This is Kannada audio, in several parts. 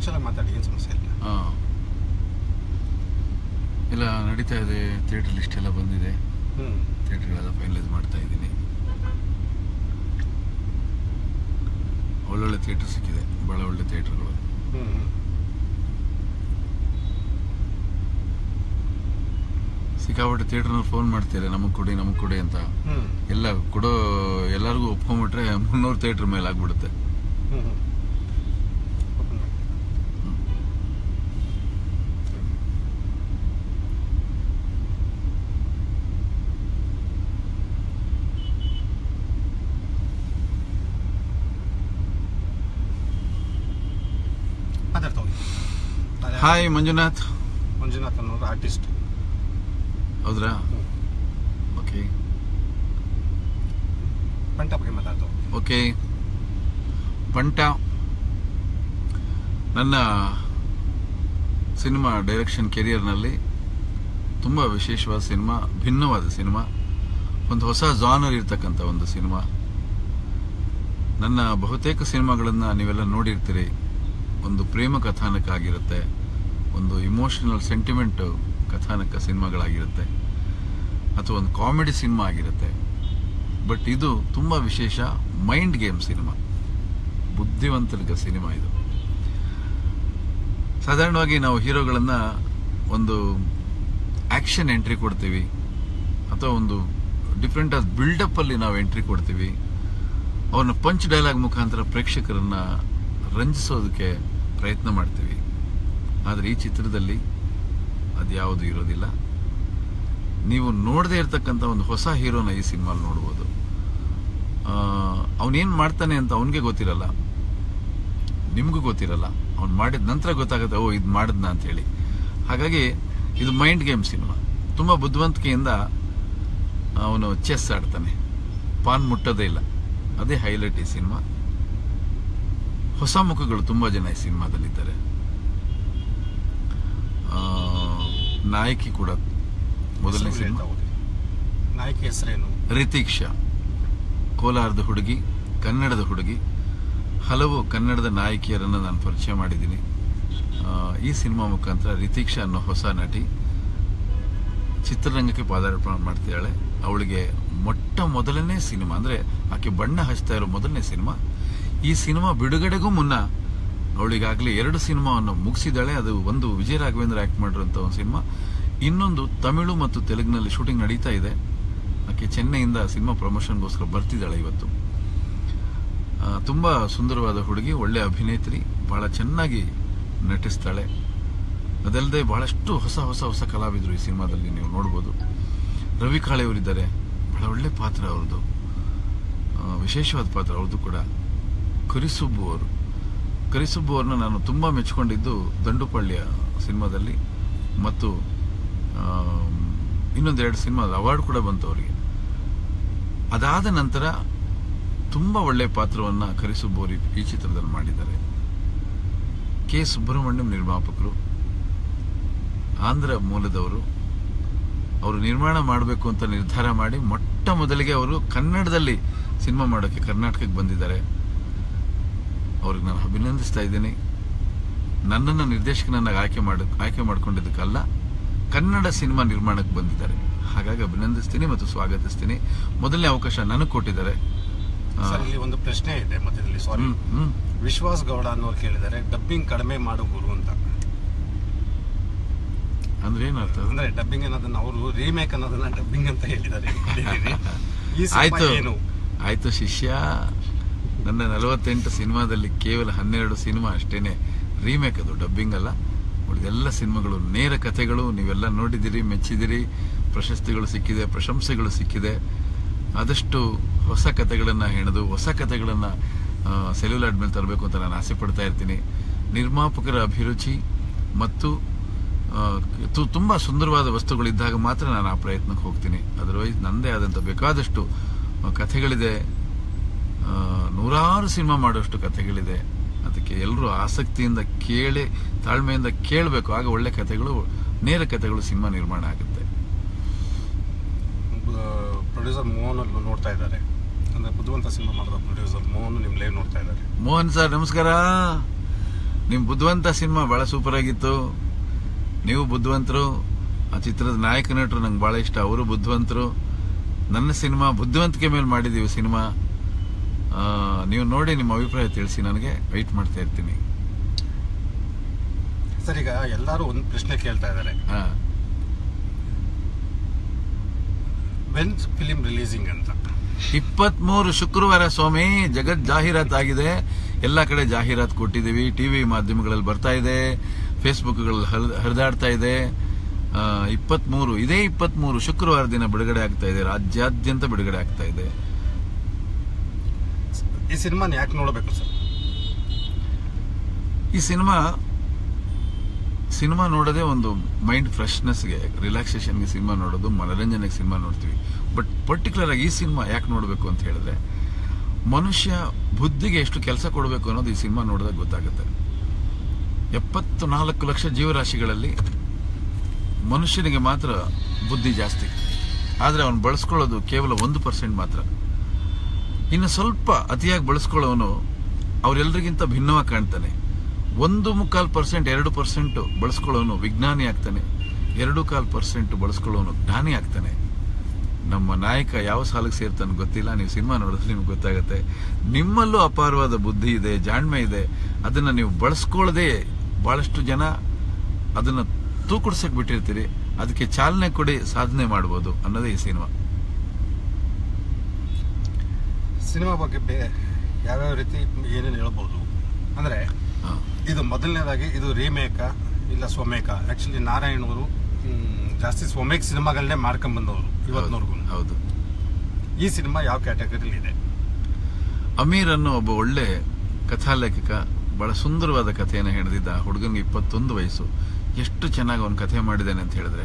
ನ್ಯಾಚುರಲ್ ಆಗಿ ಮಾತಾಡಿ ಏನು ಸಮಸ್ಯೆ ಇಲ್ಲ ಹಾಂ ಇಲ್ಲ ನಡೀತಾ ಇದೆ ಥಿಯೇಟರ್ ಲಿಸ್ಟ್ ಎಲ್ಲ ಬಂದಿದೆ ಹ್ಞೂ ಥಿಯೇಟರ್ಗಳೆಲ್ಲ ಫೈನಲೈಸ್ ಮಾಡ್ತಾ ಇದ್ದೀನಿ ಒಳ್ಳೊಳ್ಳೆ ಥಿಯೇಟರ್ ಸಿಕ್ಕಿದೆ ಭಾಳ ಒಳ್ಳೆ ಥಿಯೇಟರ್ಗಳು ಹ್ಞೂ ಹ್ಞೂ ಸಿಕ್ಕಾಪಟ್ಟೆ ಥಿಯೇಟರ್ನವ್ರು ಫೋನ್ ಮಾಡ್ತಾರೆ ನಮಗೆ ಕೊಡಿ ನಮಗೆ ಕೊಡಿ ಅಂತ ಹ್ಞೂ ಎಲ್ಲ ಕೊಡೋ ಎಲ್ಲರಿಗೂ ಒಪ್ಕೊಂಡ್ಬಿಟ್ರೆ ಮುನ್ನೂರು ಥಿಯೇಟರ್ ಮೇಲೆ ಆಗ್ಬಿಡುತ್ತೆ ಹ್ಞೂ ಹ್ಞೂ ಓಪನ್ ಮಾಡಿ ಮಾತಾಡ್ತಾ ಹೋಗಿ ಅದೇ ಹಾಯ್ ಮಂಜುನಾಥ್ ಮಂಜುನಾಥ್ ಅನ್ನೋರು ಆರ್ಟಿಸ್ಟ್ ಹೌದ್ರಾ ಓಕೆ ಪಂಟ ಬಗ್ಗೆ ಮಾತಾಡ್ತಾ ಹೋಗಿ ಓಕೆ ಪಂಟ ನನ್ನ ಸಿನಿಮಾ ಡೈರೆಕ್ಷನ್ ಕೆರಿಯರ್ನಲ್ಲಿ ತುಂಬ ವಿಶೇಷವಾದ ಸಿನಿಮಾ ಭಿನ್ನವಾದ ಸಿನಿಮಾ ಒಂದು ಹೊಸ ಜಾನರ್ ಇರ್ತಕ್ಕಂಥ ಒಂದು ಸಿನಿಮಾ ನನ್ನ ಬಹುತೇಕ ಸಿನಿಮಾಗಳನ್ನು ನೀವೆಲ್ಲ ನೋಡಿರ್ತೀರಿ ಒಂದು ಪ್ರೇಮ ಕಥಾನಕ ಆಗಿರುತ್ತೆ ಒಂದು ಇಮೋಷನಲ್ ಸೆಂಟಿಮೆಂಟ್ ಕಥಾನಕ ಸಿನಿಮಾಗಳಾಗಿರುತ್ತೆ ಅಥವಾ ಒಂದು ಕಾಮಿಡಿ ಸಿನಿಮಾ ಆಗಿರುತ್ತೆ ಬಟ್ ಇದು ತುಂಬ ವಿಶೇಷ ಮೈಂಡ್ ಗೇಮ್ ಸಿನಿಮಾ ಬುದ್ಧಿವಂತರಿಗ ಸಿನಿಮಾ ಇದು ಸಾಧಾರಣವಾಗಿ ನಾವು ಹೀರೋಗಳನ್ನ ಒಂದು ಆಕ್ಷನ್ ಎಂಟ್ರಿ ಕೊಡ್ತೀವಿ ಅಥವಾ ಒಂದು ಡಿಫ್ರೆಂಟ್ ಆದ ಬಿಲ್ಡಪ್ ಅಲ್ಲಿ ನಾವು ಎಂಟ್ರಿ ಕೊಡ್ತೀವಿ ಅವ್ರನ್ನ ಪಂಚ್ ಡೈಲಾಗ್ ಮುಖಾಂತರ ಪ್ರೇಕ್ಷಕರನ್ನ ರಂಜಿಸೋದಕ್ಕೆ ಪ್ರಯತ್ನ ಮಾಡ್ತೀವಿ ಆದರೆ ಈ ಚಿತ್ರದಲ್ಲಿ ಅದ್ಯಾವುದು ಇರೋದಿಲ್ಲ ನೀವು ನೋಡದೇ ಇರತಕ್ಕಂಥ ಒಂದು ಹೊಸ ಹೀರೋನ ಈ ಸಿನಿಮಾಲ್ ನೋಡ್ಬೋದು ಅವನೇನು ಮಾಡ್ತಾನೆ ಅಂತ ಅವನಿಗೆ ಗೊತ್ತಿರಲ್ಲ ನಿಮಗೂ ಗೊತ್ತಿರಲ್ಲ ಅವ್ನು ಮಾಡಿದ ನಂತರ ಗೊತ್ತಾಗುತ್ತೆ ಓ ಇದು ಮಾಡಿದ್ನ ಅಂತ ಹೇಳಿ ಹಾಗಾಗಿ ಇದು ಮೈಂಡ್ ಗೇಮ್ ಸಿನಿಮಾ ತುಂಬ ಬುದ್ಧಿವಂತಿಕೆಯಿಂದ ಅವನು ಚೆಸ್ ಆಡ್ತಾನೆ ಪಾನ್ ಮುಟ್ಟೋದೇ ಇಲ್ಲ ಅದೇ ಹೈಲೈಟ್ ಈ ಸಿನಿಮಾ ಹೊಸ ಮುಖಗಳು ತುಂಬಾ ಜನ ಈ ಸಿನಿಮಾದಲ್ಲಿದ್ದಾರೆ ಆ, ನಾಯಕಿ ಕೂಡ ಮೊದಲನೇ ಹೆಸರು ಸಿನಿಮಾ ಹೇಳ್ತಾ ಹೋಗಿ ನಾಯಕಿ ಹೆಸರೇನು ರಿತೀಕ್ಷಾ ಕೋಲಾರದ ಹುಡುಗಿ ಕನ್ನಡದ ಹುಡುಗಿ ಹಲವು ಕನ್ನಡದ ನಾಯಕಿಯರನ್ನು ನಾನು ಪರಿಚಯ ಮಾಡಿದ್ದೀನಿ ಆ, ಈ ಸಿನಿಮಾ ಮುಖಾಂತರ ರಿತೀಕ್ಷಾ ಅನ್ನೋ ಹೊಸ ನಟಿ ಚಿತ್ರರಂಗಕ್ಕೆ ಪಾದಾರ್ಪಣೆ ಮಾಡ್ತಿದ್ದಾಳೆ ಅವಳಿಗೆ ಮೊಟ್ಟ ಮೊದಲನೇ ಸಿನಿಮಾ ಅಂದ್ರೆ ಆಕೆ ಬಣ್ಣ ಹಚ್ತಾ ಇರೋ ಮೊದಲನೇ ಸಿನಿಮಾ ಈ ಸಿನಿಮಾ ಬಿಡುಗಡೆಗೂ ಮುನ್ನ ಅವಳಿಗಾಗಲೇ ಎರಡು ಸಿನಿಮಾವನ್ನು ಮುಗಿಸಿದ್ದಾಳೆ ಅದು ಒಂದು ವಿಜಯ ರಾಘವೇಂದ್ರ ಆಕ್ಟ್ ಮಾಡಿರುವಂತ ಒಂದು ಸಿನಿಮಾ ಇನ್ನೊಂದು ತಮಿಳು ಮತ್ತು ತೆಲುಗಿನಲ್ಲಿ ಶೂಟಿಂಗ್ ನಡೀತಾ ಇದೆ ಆಕೆ ಚೆನ್ನೈಯಿಂದ ಸಿನಿಮಾ ಪ್ರಮೋಷನ್ಗೋಸ್ಕರ ಬರ್ತಿದ್ದಾಳೆ ಇವತ್ತು ಆ, ತುಂಬಾ ಸುಂದರವಾದ ಹುಡುಗಿ ಒಳ್ಳೆ ಅಭಿನೇತ್ರಿ ಬಹಳ ಚೆನ್ನಾಗಿ ನಟಿಸ್ತಾಳೆ ಅದಲ್ಲದೆ ಬಹಳಷ್ಟು ಹೊಸ ಹೊಸ ಹೊಸ ಕಲಾವಿದರು ಈ ಸಿನಿಮಾದಲ್ಲಿ ನೀವು ನೋಡ್ಬೋದು ರವಿ ಕಾಳೆಯವರಿದ್ದಾರೆ ಬಹಳ ಒಳ್ಳೆ ಪಾತ್ರ ಅವ್ರದ್ದು ಆ, ವಿಶೇಷವಾದ ಪಾತ್ರ ಅವ್ರದ್ದು ಕೂಡ ಕರಿಸುಬ್ಬು ಅವರು ಕರಿಸುಬ್ಬು ಅವ್ರನ್ನ ನಾನು ತುಂಬಾ ಮೆಚ್ಕೊಂಡಿದ್ದು ದಂಡುಪಳ್ಳಿಯ ಸಿನಿಮಾದಲ್ಲಿ ಮತ್ತು ಆ, ಇನ್ನೊಂದೆರಡು ಸಿನಿಮಾ ಅವಾರ್ಡ್ ಕೂಡ ಬಂತು ಅವರಿಗೆ ಅದಾದ ನಂತರ ತುಂಬಾ ಒಳ್ಳೆ ಪಾತ್ರವನ್ನ ಕರಿಸುಬ್ಬು ಅವರು ಈ ಚಿತ್ರದಲ್ಲಿ ಮಾಡಿದ್ದಾರೆ ಕೆ ಸುಬ್ರಹ್ಮಣ್ಯಂ ನಿರ್ಮಾಪಕರು ಆಂಧ್ರ ಮೂಲದವರು ಅವರು ನಿರ್ಮಾಣ ಮಾಡಬೇಕು ಅಂತ ನಿರ್ಧಾರ ಮಾಡಿ ಮೊಟ್ಟ ಮೊದಲಿಗೆ ಅವರು ಕನ್ನಡದಲ್ಲಿ ಸಿನಿಮಾ ಮಾಡೋಕ್ಕೆ ಕರ್ನಾಟಕಕ್ಕೆ ಬಂದಿದ್ದಾರೆ ಅವ್ರಿಗೆ ನಾನು ಅಭಿನಂದಿಸ್ತಾ ಇದ್ದೀನಿ ನನ್ನನ್ನು ನಿರ್ದೇಶಕನನ್ನಾಗಿ ಆಯ್ಕೆ ಮಾಡ ಆಯ್ಕೆ ಮಾಡ್ಕೊಂಡಿದ್ದಕ್ಕಲ್ಲ ಕನ್ನಡ ಸಿನಿಮಾ ನಿರ್ಮಾಣಕ್ಕೆ ಬಂದಿದ್ದಾರೆ ಹಾಗಾಗಿ ಅಭಿನಂದಿಸ್ತೀನಿ ಮತ್ತು ಸ್ವಾಗತಿಸ್ತೀನಿ ಮೊದಲನೇ ಅವಕಾಶ ನನಗೆ ಕೊಟ್ಟಿದ್ದಾರೆ ಆ, ಸರ್ ಇಲ್ಲಿ ಒಂದು ಪ್ರಶ್ನೆ ಇದೆ ಮಧ್ಯದಲ್ಲಿ ಸಾರಿ ಹ್ಮ್, ಹ್ಮ್. ವಿಶ್ವಾಸ್ ಗೌಡ ಅನ್ನೋರು ಕೇಳಿದ್ದಾರೆ ಡಬ್ಬಿಂಗ್ ಕಡಿಮೆ ಮಾಡು ಗುರು ಅಂತ ಅಂದ್ರೆ ಏನರ್ಥ ಅಂದ್ರೆ ಡಬ್ಬಿಂಗ್ ಅನ್ನೋದನ್ನ ಅವರು ರೀಮೇಕ್ ಅನ್ನೋದನ್ನ ಡಬ್ಬಿಂಗ್ ಅಂತ ಹೇಳಿದ್ದಾರೆ ಅನ್ಕೊಂಡಿದ್ದೀನಿ. ಈ ಸಿನಿಮಾ ಆಯ್ತು ಏನು ಆಯ್ತು ಶಿಷ್ಯ ನನ್ನ ನಲವತ್ತೆಂಟು ಸಿನಿಮಾದಲ್ಲಿ ಕೇವಲ ಹನ್ನೆರಡು ಸಿನಿಮಾ ಅಷ್ಟೇನೆ ರೀಮೇಕ್ ಅದು ಡಬ್ಬಿಂಗ್ ಅಲ್ಲ ಉಳಿದೆಲ್ಲ ಸಿನಿಮಾಗಳು ನೇರ ಕಥೆಗಳು ನೀವೆಲ್ಲ ನೋಡಿದಿರಿ ಮೆಚ್ಚಿದಿರಿ ಪ್ರಶಸ್ತಿಗಳು ಸಿಕ್ಕಿದೆ ಪ್ರಶಂಸೆಗಳು ಸಿಕ್ಕಿದೆ ಆದಷ್ಟು ಹೊಸ ಕಥೆಗಳನ್ನ ಹೆಣೆದು ಹೊಸ ಕಥೆಗಳನ್ನ ಸೆಲ್ಯುಲಾರ್ಡ್ ಮೇಲೆ ತರಬೇಕು ಅಂತ ನಾನು ಆಸೆ ಪಡ್ತಾ ಇರ್ತೀನಿ ನಿರ್ಮಾಪಕರ ಅಭಿರುಚಿ ಮತ್ತು ಆ, ತು- ತುಂಬಾ ಸುಂದರವಾದ ವಸ್ತುಗಳಿದ್ದಾಗ ಮಾತ್ರ ನಾನು ಆ ಪ್ರಯತ್ನಕ್ಕೆ ಹೋಗ್ತೀನಿ ಅದರ್ವೈಸ್ ನಂದೇ ಆದಂತ ಬೇಕಾದಷ್ಟು ಆ, ಕಥೆಗಳಿದೆ ಆ, ನೂರಾರು ಸಿನಿಮಾ ಮಾಡೋಷ್ಟು ಕಥೆಗಳಿದೆ ಅದಕ್ಕೆ ಎಲ್ಲರೂ ಆಸಕ್ತಿಯಿಂದ ಕೇಳಿ ತಾಳ್ಮೆಯಿಂದ ಕೇಳಬೇಕು ಆಗ ಒಳ್ಳೆ ಕಥೆಗಳು ನೇರ ಕಥೆಗಳು ಸಿನಿಮಾ ನಿರ್ಮಾಣ ಆಗುತ್ತೆ ಪ್ರೊಡ್ಯೂಸರ್ ಮೋಹನ್ ಅಲ್ಲೂ ನೋಡ್ತಾ ಇದ್ದಾರೆ ಅಂದ್ರೆ ಬುದ್ಧಿವಂತ ಸಿನಿಮಾ ಮಾಡಿದ ಪ್ರೊಡ್ಯೂಸರ್ ಮೋಹನ್ ನಿಮ್ ಲೈವ್ ನೋಡ್ತಾ ಇದ್ದಾರೆ ಮೋಹನ್ ಸರ್ ನಮಸ್ಕಾರ ನಿಮ್ ಬುದ್ಧಿವಂತ ಸಿನಿಮಾ ಬಹಳ ಸೂಪರ್ ಆಗಿತ್ತು ನೀವು ಬುದ್ಧಿವಂತರು ಆ ಚಿತ್ರದ ನಾಯಕ ನಟರು ನಂಗೆ ಬಹಳ ಇಷ್ಟ ಅವರು ಬುದ್ಧಿವಂತರು ನನ್ನ ಸಿನಿಮಾ ಬುದ್ಧಿವಂತಿಕೆ ಮೇಲೆ ಮಾಡಿದೀವಿ ಸಿನಿಮಾ ಆ, ನೀವು ನೋಡಿ ನಿಮ್ಮ ಅಭಿಪ್ರಾಯ ತಿಳಿಸಿ ನನಗೆ ವೆಯ್ಟ್ ಮಾಡ್ತಾ ಇರ್ತೀನಿ ಸರ್ ಈಗ ಎಲ್ಲರೂ ಒಂದು ಪ್ರಶ್ನೆ ಕೇಳ್ತಾ ಇದ್ದಾರೆ ಹಾ ವೆನ್ ಫಿಲಿಂ ರಿಲೀಸಿಂಗ್ ಅಂತ ಇಪ್ಪತ್ಮೂರು ಶುಕ್ರವಾರ ಸ್ವಾಮಿ ಜಗತ್ ಜಾಹೀರಾತ್ ಆಗಿದೆ ಎಲ್ಲ ಕಡೆ ಜಾಹೀರಾತ್ ಕೊಟ್ಟಿದ್ದೀವಿ ಟಿವಿ ಮಾಧ್ಯಮಗಳಲ್ಲಿ ಬರ್ತಾ ಇದೆ ಫೇಸ್ಬುಕ್ಗಳಲ್ಲಿ ಹರಿದಾಡ್ತಾ ಇದೆ ಇಪ್ಪತ್ಮೂರು ಇದೇ ಇಪ್ಪತ್ಮೂರು ಶುಕ್ರವಾರ ದಿನ ಬಿಡುಗಡೆ ಆಗ್ತಾ ಇದೆ ರಾಜ್ಯಾದ್ಯಂತ ಬಿಡುಗಡೆ ಆಗ್ತಾ ಇದೆ ಈ ಸಿನಿಮಾನ ಯಾಕೆ ನೋಡಬೇಕು ಸರ್ ಈ ಸಿನಿಮಾ ಸಿನಿಮಾ ನೋಡೋದೇ ಒಂದು ಮೈಂಡ್ ಫ್ರೆಶ್ನೆಸ್ಗೆ ರಿಲ್ಯಾಕ್ಸೇಷನ್ಗೆ ಸಿನಿಮಾ ನೋಡೋದು ಮನರಂಜನೆಗೆ ಸಿನಿಮಾ ನೋಡ್ತೀವಿ ಬಟ್ ಪರ್ಟಿಕ್ಯುಲರ್ ಆಗಿ ಈ ಸಿನಿಮಾ ಯಾಕೆ ನೋಡಬೇಕು ಅಂತ ಹೇಳಿದ್ರೆ ಮನುಷ್ಯ ಬುದ್ಧಿಗೆ ಎಷ್ಟು ಕೆಲಸ ಕೊಡಬೇಕು ಅನ್ನೋದು ಈ ಸಿನಿಮಾ ನೋಡಿದಾಗ ಗೊತ್ತಾಗುತ್ತೆ ಎಪ್ಪತ್ತು ನಾಲ್ಕು ಲಕ್ಷ ಜೀವರಾಶಿಗಳಲ್ಲಿ ಮನುಷ್ಯನಿಗೆ ಮಾತ್ರ ಬುದ್ಧಿ ಜಾಸ್ತಿ ಆದರೆ ಅವನು ಬಳಸ್ಕೊಳ್ಳೋದು ಕೇವಲ ಒಂದು ಪರ್ಸೆಂಟ್ ಮಾತ್ರ ಇನ್ನು ಸ್ವಲ್ಪ ಅತಿಯಾಗಿ ಬಳಸ್ಕೊಳ್ಳೋನು ಅವರೆಲ್ಲರಿಗಿಂತ ಭಿನ್ನವಾಗಿ ಕಾಣ್ತಾನೆ ಒಂದು ಮುಕ್ಕಾಲು ಪರ್ಸೆಂಟ್ ಎರಡು ಪರ್ಸೆಂಟ್ ಬಳಸ್ಕೊಳ್ಳೋನು ವಿಜ್ಞಾನಿ ಆಗ್ತಾನೆ ಎರಡು ಕಾಲು ಪರ್ಸೆಂಟ್ ಬಳಸ್ಕೊಳ್ಳೋನು ಜ್ಞಾನಿ ಆಗ್ತಾನೆ ನಮ್ಮ ನಾಯಕ ಯಾವ ಸಾಲಿಗೆ ಸೇರ್ತಾನೆ ಗೊತ್ತಿಲ್ಲ ನೀವು ಸಿನಿಮಾ ನೋಡಿದ್ರೆ ನಿಮ್ಗೆ ಗೊತ್ತಾಗುತ್ತೆ ನಿಮ್ಮಲ್ಲೂ ಅಪಾರವಾದ ಬುದ್ಧಿ ಇದೆ ಜಾಣ್ಮೆ ಇದೆ ಅದನ್ನ ನೀವು ಬಳಸ್ಕೊಳ್ಳದೆ ಬಹಳಷ್ಟು ಜನ ಅದನ್ನ ತೂಕುಡ್ಸಕ್ ಬಿಟ್ಟಿರ್ತೀರಿ ಅದಕ್ಕೆ ಚಾಲನೆ ಕೊಡಿ ಸಾಧನೆ ಮಾಡ್ಬೋದು ಅನ್ನೋದೇ ಈ ಸಿನಿಮಾ ಸಿನಿಮಾ ಬಗ್ಗೆ ಬೇ ಯಾವ್ಯಾವ ರೀತಿ ಏನೇನು ಹೇಳ್ಬೋದು ಅಂದ್ರೆ ಹಾ. ಇದು ಮೊದಲನೇದಾಗಿ ಇದು ರೀಮೇಕ ಇಲ್ಲ ಸ್ವಮೇಕ ಆಕ್ಚುಲಿ ನಾರಾಯಣ್ ಅವರು ಮ್, ಜಾಸ್ತಿ ಸ್ವಮೇಕ್ ಸಿನಿಮಾಗಳನ್ನೇ ಮಾಡ್ಕೊಂಡ್ ಬಂದವರು ಇವತ್ತಿನವರೆಗೂ ಹೌದು ಈ ಸಿನಿಮಾ ಯಾವ ಕ್ಯಾಟಗರಿಲಿ ಇದೆ ಅಮೀರ್ ಅನ್ನೋ ಒಬ್ಬ ಒಳ್ಳೆ ಕಥಾಲೇಖಕ ಬಹಳ ಸುಂದರವಾದ ಕಥೆಯನ್ನು ಹೆಣೆದಿದ್ದ ಹುಡುಗನಿಗೆ ಇಪ್ಪತ್ತೊಂದು ವಯಸ್ಸು ಎಷ್ಟು ಚೆನ್ನಾಗಿ ಅವನು ಕಥೆ ಮಾಡಿದ್ದಾನೆ ಅಂತ ಹೇಳಿದ್ರೆ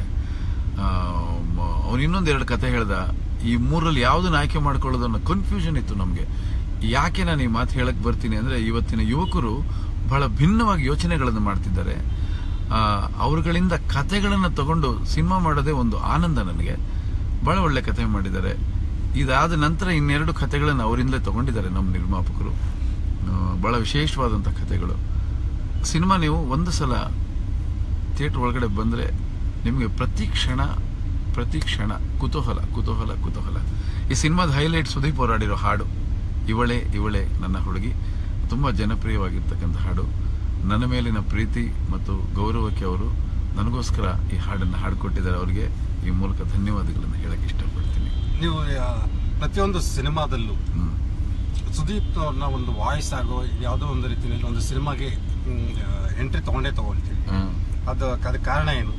ಅವನು ಇನ್ನೊಂದೆರಡು ಕಥೆ ಹೇಳ್ದ ಈ ಮೂರಲ್ಲಿ ಯಾವ್ದನ್ನ ಆಯ್ಕೆ ಮಾಡ್ಕೊಳ್ಳೋದು ಅನ್ನೋ ಕನ್ಫ್ಯೂಷನ್ ಇತ್ತು ನಮಗೆ ಯಾಕೆ ನಾನು ಈ ಮಾತು ಹೇಳಕ್ ಬರ್ತೀನಿ ಅಂದ್ರೆ ಇವತ್ತಿನ ಯುವಕರು ಬಹಳ ಭಿನ್ನವಾಗಿ ಯೋಚನೆಗಳನ್ನು ಮಾಡ್ತಿದ್ದಾರೆ ಆ, ಅವರುಗಳಿಂದ ಕಥೆಗಳನ್ನು ತಗೊಂಡು ಸಿನಿಮಾ ಮಾಡೋದೇ ಒಂದು ಆನಂದ ನನಗೆ ಬಹಳ ಒಳ್ಳೆ ಕಥೆ ಮಾಡಿದ್ದಾರೆ ಇದಾದ ನಂತರ ಇನ್ನೆರಡು ಕಥೆಗಳನ್ನು ಅವರಿಂದಲೇ ತಗೊಂಡಿದ್ದಾರೆ ನಮ್ಮ ನಿರ್ಮಾಪಕರು ಆ, ಬಹಳ ವಿಶೇಷವಾದಂಥ ಕಥೆಗಳು ಸಿನಿಮಾ ನೀವು ಒಂದು ಸಲ ಥಿಯೇಟರ್ ಒಳಗಡೆ ಬಂದರೆ ನಿಮಗೆ ಪ್ರತಿ ಕ್ಷಣ ಪ್ರತಿ ಕ್ಷಣ ಕುತೂಹಲ ಕುತೂಹಲ ಕುತೂಹಲ ಈ ಸಿನಿಮಾದ ಹೈಲೈಟ್ ಸುದೀಪ್ ಹೋರಾಡಿರೋ ಹಾಡು ಇವಳೆ ಇವಳೆ ನನ್ನ ಹುಡುಗಿ ತುಂಬ ಜನಪ್ರಿಯವಾಗಿರ್ತಕ್ಕಂಥ ಹಾಡು ನನ್ನ ಮೇಲಿನ ಪ್ರೀತಿ ಮತ್ತು ಗೌರವಕ್ಕೆ ಅವರು ನನಗೋಸ್ಕರ ಈ ಹಾಡನ್ನು ಹಾಡಿಕೊಟ್ಟಿದ್ದಾರೆ ಅವರಿಗೆ ಈ ಮೂಲಕ ಧನ್ಯವಾದಗಳನ್ನು ಹೇಳಕ್ಕೆ ಇಷ್ಟಪಡ್ತೀನಿ ನೀವು ಆ, ಪ್ರತಿಯೊಂದು ಸಿನಿಮಾದಲ್ಲೂ ಹ್ಮ್. ಸುದೀಪ್ ಅವ್ರನ್ನ ಒಂದು ವಾಯ್ಸ್ ಆಗೋ ಯಾವುದೋ ಒಂದು ರೀತಿಯಲ್ಲಿ ಒಂದು ಸಿನಿಮಾಗೆ ಎಂಟ್ರಿ ತಗೊಂಡೇ ತಗೊಳ್ತೀವಿ ಹ್ಮ್. ಅದು ಅದಕ್ಕೆ ಕಾರಣ ಏನು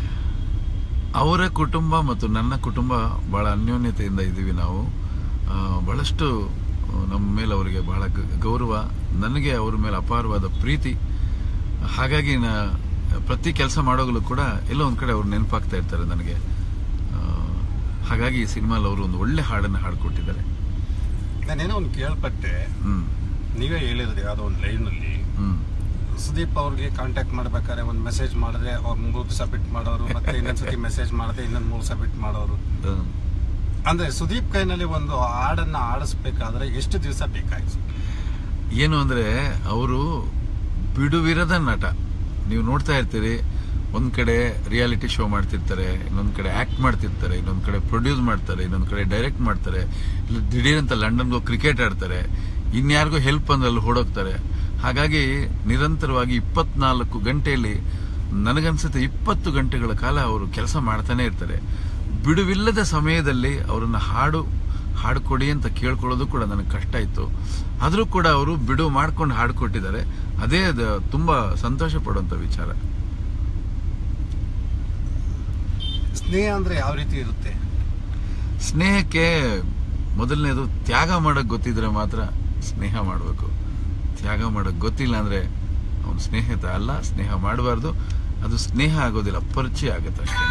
ಅವರ ಕುಟುಂಬ ಮತ್ತು ನನ್ನ ಕುಟುಂಬ ಬಹಳ ಅನ್ಯೋನ್ಯತೆಯಿಂದ ಇದ್ದೀವಿ ನಾವು ಆ, ಬಹಳಷ್ಟು ಆ, ನಮ್ಮ ಮೇಲೆ ಅವರಿಗೆ ಬಹಳ ಗ- ಗೌರವ ನನಗೆ ಅವ್ರ ಮೇಲೆ ಅಪಾರವಾದ ಪ್ರೀತಿ ಹಾಗಾಗಿ ನಾ ಪ್ರತಿ ಕೆಲಸ ಮಾಡೋಗಲೂ ಕೂಡ ಎಲ್ಲೋ ಒಂದ್ ಕಡೆ ಅವ್ರು ನೆನಪಾಗ್ತಾ ಇರ್ತಾರೆ ನನಗೆ ಆ, ಹಾಗಾಗಿ ಈ ಸಿನಿಮಾಲ್ ಅವರು ಒಂದು ಒಳ್ಳೆ ಹಾಡನ್ನು ಹಾಡ್ಕೊಟ್ಟಿದ್ದಾರೆ ನಾನೇನೋ ಒಂದು ಕೇಳ್ಪಟ್ಟೆ ಹ್ಮ್ ನೀವೇ ಹೇಳಿದ್ರಿ ಯಾವುದೋ ಒಂದು ಲೈನಲ್ಲಿ ಹ್ಮ್ ಸುದೀಪ್ ಅವ್ರಿಗೆ ಕಾಂಟ್ಯಾಕ್ಟ್ ಮಾಡ್ಬೇಕಾದ್ರೆ ಒಂದು ಮೆಸೇಜ್ ಮಾಡಿದ್ರೆ ಅವ್ರು ಮೂರು ದಿವಸ ಬಿಟ್ ಮಾಡೋರು ಮತ್ತೆ ಇನ್ನೊಂದ್ಸತಿ ಮೆಸೇಜ್ ಮಾಡಿದ್ರೆ ಇನ್ನೊಂದು ಮೂರು ದಿವಸ ಬಿಟ್ ಮಾಡೋರು ಹ್ಮ್. ಅಂದ್ರೆ ಸುದೀಪ್ ಕೈನಲ್ಲಿ ಒಂದು ಹಾಡನ್ನ ಆಡಿಸ್ಬೇಕಾದ್ರೆ ಎಷ್ಟು ದಿವಸ ಬೇಕಾಯ್ತು ಏನು ಅಂದ್ರೆ ಅವರು ಬಿಡುವಿರದ ನಟ ನೀವು ನೋಡ್ತಾ ಇರ್ತೀರಿ ಒಂದ್ ಕಡೆ ರಿಯಾಲಿಟಿ ಶೋ ಮಾಡ್ತಿರ್ತಾರೆ ಇನ್ನೊಂದ್ ಕಡೆ ಆಕ್ಟ್ ಮಾಡ್ತಿರ್ತಾರೆ ಇನ್ನೊಂದ್ ಕಡೆ ಪ್ರೊಡ್ಯೂಸ್ ಮಾಡ್ತಾರೆ ಇನ್ನೊಂದ್ ಕಡೆ ಡೈರೆಕ್ಟ್ ಮಾಡ್ತಾರೆ ಇಲ್ಲ ದಿಢೀರಂತ ಲಂಡನ್ಗೆ ಕ್ರಿಕೆಟ್ ಆಡ್ತಾರೆ ಇನ್ಯಾರಿಗೋ ಹೆಲ್ಪ್ ಅಂದ್ರೆ ಅಲ್ಲಿ ಹೊಡೋಗ್ತಾರೆ ಹಾಗಾಗಿ ನಿರಂತರವಾಗಿ ಇಪ್ಪತ್ನಾಲ್ಕು ಗಂಟೆಯಲ್ಲಿ ನನಗನ್ಸುತ್ತೆ ಇಪ್ಪತ್ತು ಗಂಟೆಗಳ ಕಾಲ ಅವರು ಕೆಲಸ ಮಾಡ್ತಾನೆ ಇರ್ತಾರೆ ಬಿಡುವಿಲ್ಲದ ಸಮಯದಲ್ಲಿ ಅವರನ್ನ ಹಾಡು ಹಾಡು ಕೊಡಿ ಅಂತ ಕೇಳ್ಕೊಳ್ಳೋದು ಕೂಡ ನನಗೆ ಕಷ್ಟ ಇತ್ತು ಆದರೂ ಕೂಡ ಅವರು ಬಿಡು ಮಾಡ್ಕೊಂಡು ಹಾಡು ಕೊಟ್ಟಿದ್ದಾರೆ ಅದೇ ಅದು ತುಂಬಾ ಸಂತೋಷ ಪಡುವಂತ ವಿಚಾರ ಸ್ನೇಹ ಅಂದ್ರೆ ಯಾವ ರೀತಿ ಇರುತ್ತೆ ಸ್ನೇಹಕ್ಕೆ ಮೊದಲನೇದು ತ್ಯಾಗ ಮಾಡಕ್ ಗೊತ್ತಿದ್ರೆ ಮಾತ್ರ ಸ್ನೇಹ ಮಾಡಬೇಕು ತ್ಯಾಗ ಮಾಡಕ್ ಗೊತ್ತಿಲ್ಲ ಅಂದ್ರೆ ಅವನು ಸ್ನೇಹಿತ ಅಲ್ಲ ಸ್ನೇಹ ಮಾಡಬಾರ್ದು ಅದು ಸ್ನೇಹ ಆಗೋದಿಲ್ಲ ಪರಿಚಯ ಆಗುತ್ತೆ ಅಷ್ಟೇ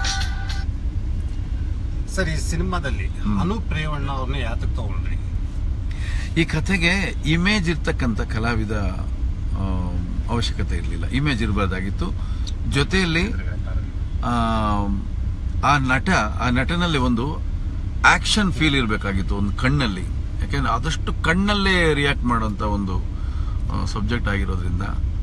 ಸರ್ ಈ ಸಿನಿಮಾದಲ್ಲಿ ಹ್ಮ್. ಅನೂಪ್ ರೇವಣ್ಣ ಅವ್ರನ್ನ ಯಾತಕ್ ತಗೊಂಡ್ರಿ ಈ ಕಥೆಗೆ ಇಮೇಜ್ ಇರ್ತಕ್ಕಂಥ ಕಲಾವಿದ ಆ, ಅವಶ್ಯಕತೆ ಇರಲಿಲ್ಲ ಇಮೇಜ್ ಇರಬಾರ್ದಾಗಿತ್ತು ಜೊತೆಯಲ್ಲಿ ಆ, ಆ ನಟ ಆ ನಟನಲ್ಲಿ ಒಂದು ಆಕ್ಷನ್ ಫೀಲ್ ಇರಬೇಕಾಗಿತ್ತು ಒಂದು ಕಣ್ಣಲ್ಲಿ ಯಾಕೆಂದ್ರೆ ಆದಷ್ಟು ಕಣ್ಣಲ್ಲೇ ರಿಯಾಕ್ಟ್ ಮಾಡುವಂತ ಒಂದು ಸಬ್ಜೆಕ್ಟ್ ಆಗಿರೋದ್ರಿಂದ